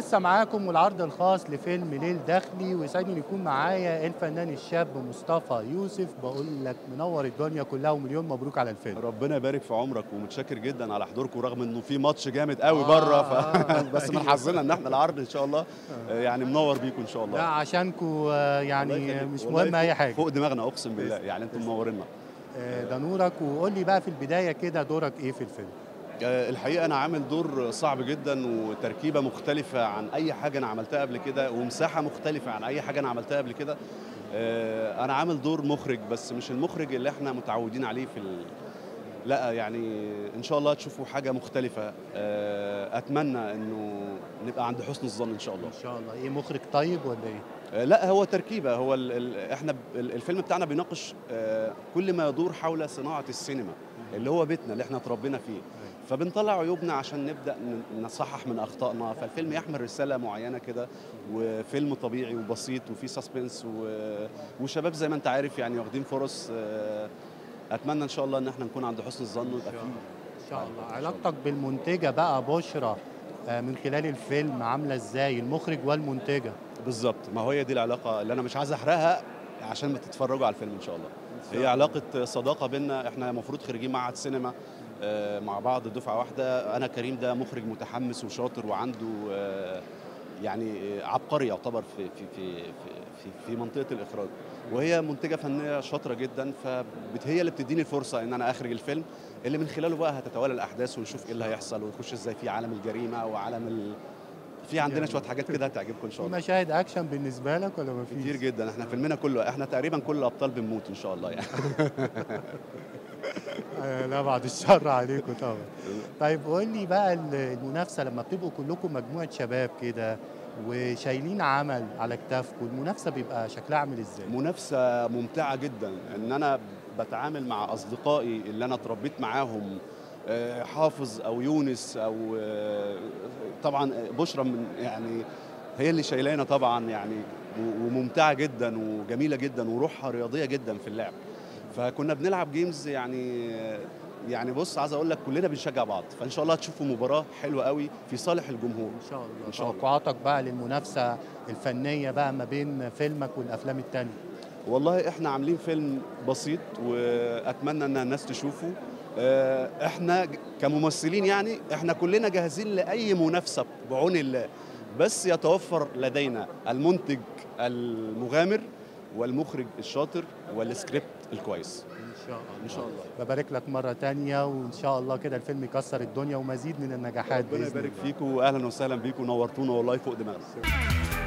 ولسه معاكم والعرض الخاص لفيلم ليل داخلي ويسعدني يكون معايا الفنان الشاب مصطفى يوسف بقول لك منور الدنيا كلها ومليون مبروك على الفيلم ربنا يبارك في عمرك ومتشكر جدا على حضوركم رغم انه في ماتش جامد قوي آه، بره ف... آه. بس من حظنا ان احنا العرض ان شاء الله آه، يعني منور بيكم ان شاء الله لا عشانكم الله يعني يخليك. مش والله مهم اي فوق- حاجه فوق دماغنا اقسم بالله يعني انتم منورينا آه، ده نورك وقول لي بقى في البدايه كده دورك ايه في الفيلم آه، الحقيقه انا عامل دور صعب جدا وتركيبه مختلفه عن اي حاجه انا عملتها قبل كده ومساحه مختلفه عن اي حاجه انا عملتها قبل كده آه، انا عامل دور مخرج بس مش المخرج اللي احنا متعودين عليه في ال... لا يعني ان شاء الله تشوفوا حاجه مختلفه آه، اتمنى انه نبقى عند حسن الظن ان شاء الله ان شاء الله ايه مخرج طيب ولا ايه آه، لا هو تركيبه هو ال ال احنا ب- ال- الفيلم بتاعنا بيناقش آه، كل ما يدور حول صناعه السينما اللي هو بيتنا اللي احنا اتربينا فيه فبنطلع عيوبنا عشان نبدا ن- نصحح من اخطائنا فالفيلم يحمل رساله معينه كده وفيلم طبيعي وبسيط وفيه سسبنس و- وشباب زي ما انت عارف يعني واخدين فرص آه، اتمنى ان شاء الله ان احنا نكون عند حسن الظن ويبقى فيه ان شاء الله علاقتك بالمنتجه بقى بشرى آه، من خلال الفيلم عامله ازاي المخرج والمنتجه بالظبط ما هي دي العلاقه اللي انا مش عايز احرقها عشان ما تتفرجوا على الفيلم ان شاء الله هي علاقه صداقه بينا احنا المفروض خريجين معهد سينما آه، مع بعض دفعه واحده انا كريم ده مخرج متحمس وشاطر وعنده آه، يعني آه، عبقري يعتبر في في في في في, في منطقه الاخراج وهي منتجه فنيه شاطره جدا فهي اللي بتديني الفرصه ان انا اخرج الفيلم اللي من خلاله بقى هتتوالى الاحداث ونشوف ايه اللي هيحصل ونخش ازاي في عالم الجريمه وعالم ال... في عندنا جميل. شويه حاجات كده هتعجبكم ان شاء في الله مشاهد اكشن بالنسبه لك ولا ما فيش كتير جدا احنا فيلمنا كله احنا تقريبا كل الابطال بنموت ان شاء الله يعني آه، لا بعد الشر عليكم طبعا طيب قول لي بقى ال- المنافسه لما بتبقوا كلكم مجموعه شباب كده وشايلين عمل على كتافكم المنافسه بيبقى شكلها عامل ازاي منافسه ممتعه جدا ان انا بتعامل مع اصدقائي اللي انا اتربيت معاهم آه، حافظ او يونس او آه، طبعا بشرى من يعني هي اللي شايلانا طبعا يعني و- وممتعه جدا وجميله جدا وروحها رياضيه جدا في اللعب فكنا بنلعب جيمز يعني يعني بص عايز اقول لك كلنا بنشجع بعض فان شاء الله هتشوفوا مباراه حلوه قوي في صالح الجمهور ان شاء الله إن شاء الله. توقعاتك بقى للمنافسه الفنيه بقى ما بين فيلمك والافلام التانية والله احنا عاملين فيلم بسيط واتمنى ان الناس تشوفه اه، احنا ج- كممثلين يعني احنا كلنا جاهزين لاي منافسه بعون الله بس يتوفر لدينا المنتج المغامر والمخرج الشاطر والسكريبت الكويس ان شاء الله ان شاء الله ببارك لك مره تانية وان شاء الله كده الفيلم يكسر الدنيا ومزيد من النجاحات ربنا بإذن يبارك الله. فيكم واهلا وسهلا بيكم نورتونا والله فوق دماغنا